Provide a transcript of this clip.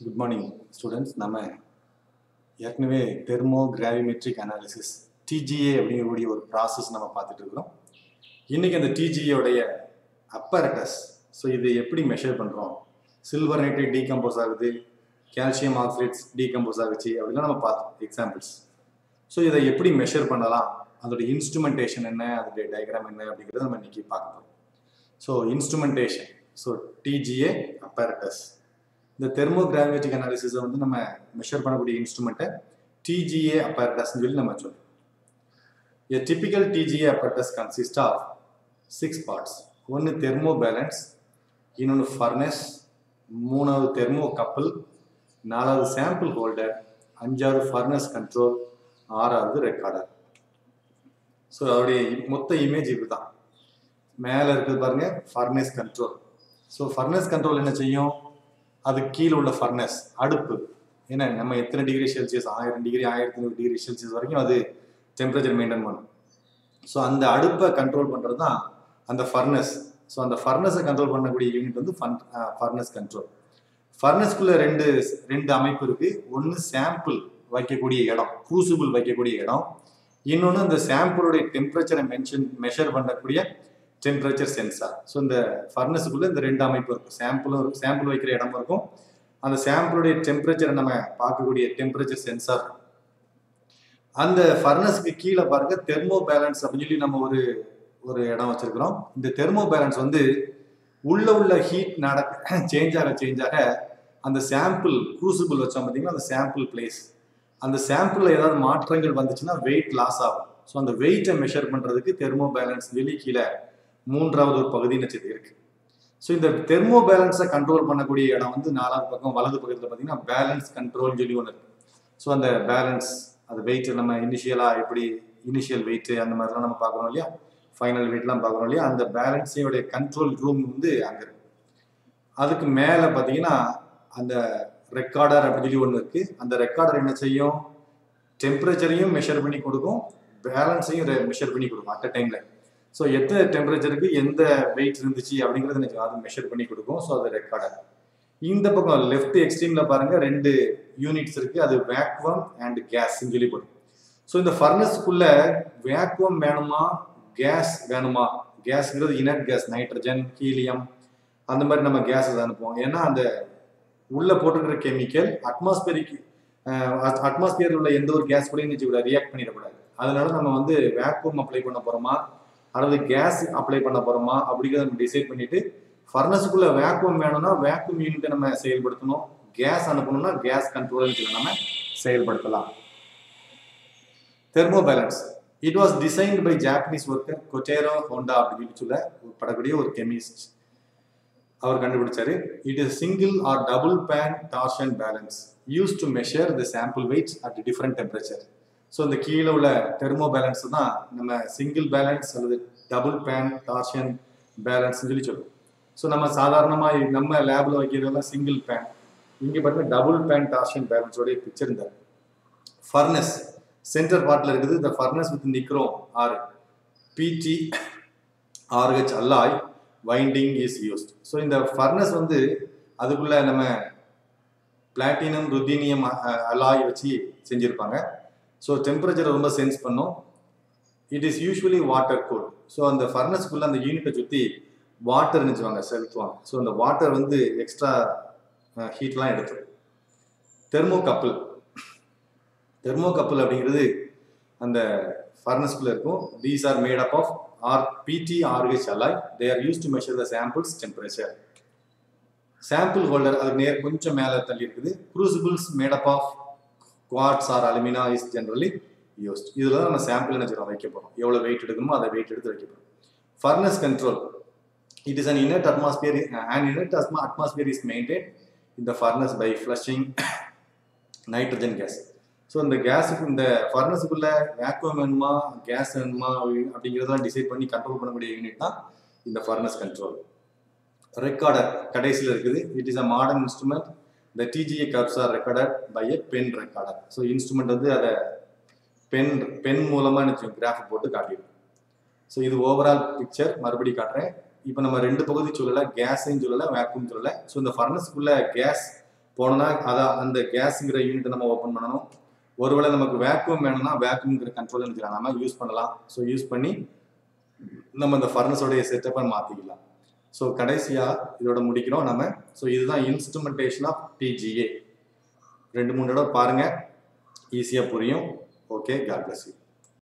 Good morning students நம்ம ஏற்கனவே thermo gravimetric analysis TGA அப்படிங்கக்கூடிய ஒரு ப்ராசஸ் நம்ம பார்த்துட்டு இருக்கிறோம் இன்றைக்கி அந்த டிஜிஏடைய அப்பரட்டஸ் ஸோ இது எப்படி மெஷர் பண்ணுறோம் சில்வர் நைட்ரேட் டீகம்போஸ் ஆகுது கால்சியம் ஆக்சைட்ஸ் டீகம்போஸ் ஆகுச்சு அப்படிலாம் நம்ம பார்த்தோம் எக்ஸாம்பிள்ஸ் ஸோ இதை எப்படி மெஷர் பண்ணலாம் அதோட இன்ஸ்ட்ருமெண்டேஷன் என்ன அதோடைய டயக்ராம் என்ன அப்படிங்கிறத நம்ம இன்னைக்கு பார்க்க போகிறோம் so instrumentation so TGA apparatus இந்த தெர்மோகிராவிமெட்ரிக் அனாலிசிஸை வந்து நம்ம மெஷர் பண்ணக்கூடிய இன்ஸ்ட்ருமெண்ட்டை டிஜிஏ அப்பரட்டஸ்னு சொல்லி நம்ம சொல்றோம் A typical TGA apparatus consists of six parts. ஒன்று தெர்மோ பேலன்ஸ் இன்னொன்று ஃபர்னஸ் மூணாவது தெர்மோ கப்பல் நாலாவது சாம்பிள் ஹோல்டர் அஞ்சாவது ஃபர்னஸ் கண்ட்ரோல் ஆறாவது ரெக்கார்டர் ஸோ அதோடைய மொத்த இமேஜ் இதுதான் மேலே இருக்குது பாருங்க furnace control so furnace control என்ன செய்யும் அது கீழே உள்ள ஃபர்னஸ் அடுப்பு ஏன்னா நம்ம எத்தனை டிகிரி செல்சியஸ் ஆயிரம் டிகிரி ஆயிரத்தி நூறு டிகிரி செல்சியஸ் வரைக்கும் அது டெம்பரேச்சர் மெயின்டைன் பண்ணும் ஸோ அந்த அடுப்பை கண்ட்ரோல் பண்ணுறது தான் அந்த ஃபர்னஸ் ஸோ அந்த ஃபர்னஸை கண்ட்ரோல் பண்ணக்கூடிய யூனிட் வந்து ஃபன் ஃபர்னஸ் கண்ட்ரோல் ஃபர்னஸ்குள்ளே ரெண்டு ரெண்டு அமைப்பு இருக்குது ஒன்று சாம்பிள் வைக்கக்கூடிய இடம் க்ரூசிபிள் வைக்கக்கூடிய இடம் இன்னொன்று அந்த சாம்பிளுடைய டெம்பரேச்சரை மென்ஷன் மெஷர் பண்ணக்கூடிய டெம்பரேச்சர் சென்சார் ஸோ இந்த ஃபர்னஸுக்குள்ளே இந்த ரெண்டு அமைப்பு இருக்கும் சாம்பிளும் சாம்பிள் வைக்கிற இடமும் இருக்கும் அந்த சாம்பிளுடைய டெம்பரேச்சரை நம்ம பார்க்கக்கூடிய டெம்பரேச்சர் சென்சார் அந்த ஃபர்னஸ்க்கு கீழே பாருங்க தெர்மோ பேலன்ஸ் அப்படின்னு சொல்லி நம்ம ஒரு ஒரு இடம் வச்சிருக்கிறோம் இந்த தெர்மோ பேலன்ஸ் வந்து உள்ள உள்ள ஹீட் நடக்க சேஞ்ச் ஆக சேஞ்ச் ஆக அந்த சாம்பிள் க்ரூசிபிள் வச்சோம் பார்த்தீங்கன்னா அந்த சாம்பிள் பிளேஸ் அந்த சாம்பிளில் ஏதாவது மாற்றங்கள் வந்துச்சுன்னா வெயிட் லாஸ் ஆகும் ஸோ அந்த வெயிட்டை மெஷர் பண்ணுறதுக்கு தெர்மோ பேலன்ஸ் சொல்லி கீழே மூன்றாவது ஒரு பகுதின்னு வச்சது இருக்கு ஸோ இந்த தெர்மோ பேலன்ஸை கண்ட்ரோல் பண்ணக்கூடிய இடம் வந்து நாலாவது பக்கம் வலது பக்கத்தில் பார்த்தீங்கன்னா பேலன்ஸ் கண்ட்ரோல்னு சொல்லி ஒன்று இருக்கு ஸோ அந்த பேலன்ஸ் அந்த வெயிட் நம்ம இனிஷியலாக எப்படி இனிஷியல் வெயிட் அந்த மாதிரிலாம் நம்ம பார்க்குறோம் இல்லையா ஃபைனல் வெயிட்லாம் பார்க்குறோம் இல்லையா அந்த பேலன்ஸையோடைய கண்ட்ரோல் ரூம் வந்து அங்கே இருக்கு அதுக்கு மேலே பார்த்தீங்கன்னா அந்த ரெக்கார்டர் அப்படின்னு சொல்லி ஒன்று இருக்குது அந்த ரெக்கார்டர் என்ன செய்யும் டெம்பரேச்சரையும் மெஷர் பண்ணி கொடுக்கும் பேலன்ஸையும் மெஷர் பண்ணி கொடுக்கும் அட் அ டைமில் ஸோ எத்தனை டெம்பரேச்சருக்கு எந்த வெயிட் இருந்துச்சு அப்படிங்கிறது எனக்கு அது மெஷர் பண்ணி கொடுக்கும் ஸோ அது ரெக்கார்டர் இந்த பக்கம் லெஃப்ட் எக்ஸ்ட்ரீம்ல பாருங்க ரெண்டு யூனிட்ஸ் இருக்கு அது வேக்வம் அண்ட் கேஸ் சொல்லி போடும் ஸோ இந்த ஃபர்னஸ்க்குள்ள வேக்வம் வேணுமா கேஸ் வேணுமா கேஸ்ங்கிறது இனட் கேஸ் நைட்ரஜன் ஹீலியம் அந்த மாதிரி நம்ம கேஸ் அனுப்புவோம் ஏன்னா அந்த உள்ள போட்டிருக்கிற கெமிக்கல் அட்மாஸ்பியரிக் அட்மாஸ்பியரில் உள்ள எந்த ஒரு கேஸ் கூட கூட ரியாக்ட் பண்ணிடக்கூடாது அதனால நம்ம வந்து வேக்வம் அப்ளை பண்ண போறோமா அல்லது கேஸ் அப்ளை பண்ண போறோமா அப்படிங்கிறத நம்ம டிசைட் பண்ணிட்டு ஃபர்னஸுக்குள்ள வேக்யூம் வேணும்னா வேக்யூம் யூனிட்டை நம்ம செயல்படுத்தணும் கேஸ் அனுப்பணும்னா கேஸ் கண்ட்ரோல் நம்ம செயல்படுத்தலாம் thermo balance it was designed by Japanese worker Kotaro Honda அப்படின்னு சொல்ல படக்கூடிய ஒரு கெமிஸ்ட் அவர் கண்டுபிடிச்சாரு it is single or double pan torsion balance used to measure the sample weights at different temperature so இந்த கீழே உள்ள தெர்மோ பேலன்ஸ் தான் நம்ம சிங்கிள் பேலன்ஸ் அல்லது டபுள் பேன் டார்ஷன் பேலன்ஸ் சொல்லி சொல்லுவோம் ஸோ நம்ம சாதாரணமாக நம்ம லேபில் வைக்கிறதெல்லாம் சிங்கிள் பேன் இங்கே பார்த்தீங்கன்னா டபுள் பேன் டார்ஷன் பேலன்ஸோடைய பிக்சர் இந்த ஃபர்னஸ் சென்டர் பார்ட்டில் இருக்குது இந்த furnace with nichrome or PT RH alloy winding is used so இந்த ஃபர்னஸ் வந்து அதுக்குள்ள நம்ம பிளாட்டினம் ருதீனியம் அலாய் வச்சு செஞ்சுருப்பாங்க ஸோ டெம்பரேச்சரை ரொம்ப சென்ஸ் பண்ணும் it is usually water cool so அந்த ஃபர்னஸ்க்குள்ள அந்த யூனிட்டை சுற்றி வாட்டர் நினச்சுவாங்க செலுத்துவாங்க ஸோ அந்த வாட்டர் வந்து எக்ஸ்ட்ரா ஹீட்லாம் எடுத்து தெர்மோ கப்பல் தெர்மோ கப்பல் அப்படிங்கிறது அந்த ஃபர்னஸ்குள்ளே இருக்கும் these are made up of or PT RH alloy they are use to measure the samples temperature sample holder அதுக்கு நேர் கொஞ்சம் மேலே தள்ளி இருக்குது crucibles made up of quartz or alumina is generally used இதில் தான் நம்ம சாம்பிள் என்ன வைக்க போகிறோம் எவ்வளோ வெயிட் எடுக்கணுமோ அதை வெயிட் எடுத்து வைக்க போகிறோம் furnace control it is an inert atmosphere an inert atmosphere is maintained in the furnace by flushing nitrogen gas so இந்த கேஸுக்கு இந்த ஃபர்னஸுக்குள்ள வேக்குவம் வேணுமா கேஸ் வேணுமா அப்படிங்கிறதெல்லாம் டிசைட் பண்ணி கண்ட்ரோல் பண்ணக்கூடிய யூனிட் தான் இந்த ஃபர்னஸ் கண்ட்ரோல் ரெக்கார்டர் கடைசியில் இருக்குது it is a modern instrument the TGA curves are recorded by a pen recorder so instrument வந்து அதை பென் பென் மூலமாக எனக்கு கிராஃப் போட்டு காட்டிடும் ஸோ இது ஓவரால் பிக்சர் மறுபடி காட்டுறேன் இப்போ நம்ம ரெண்டு பகுதி சொல்லலை கேஸையும் சொல்லலை வேக்யூம் சொல்லலை ஸோ இந்த ஃபர்னஸ்க்குள்ள கேஸ் போனோம்னா அதை அந்த கேஸுங்கிற யூனிட்டை நம்ம ஓப்பன் பண்ணணும் ஒருவேளை நமக்கு வேக்யூம் வேணும்னா வேக்யூம்ங்கிற கண்ட்ரோல் இருக்கிறாங்க நம்ம யூஸ் பண்ணலாம் ஸோ யூஸ் பண்ணி நம்ம இந்த ஃபர்னஸோடைய செட்டப்பை மாற்றிக்கலாம் ஸோ கடைசியாக இதோட முடிக்கிறோம் நம்ம ஸோ இதுதான் இன்ஸ்ட்ருமெண்டேஷன் ஆஃப் டிஜிஏ ரெண்டு மூணு தடவை பாருங்கள் ஈஸியாக புரியும் ஓகே காட் பிளஸ் யூ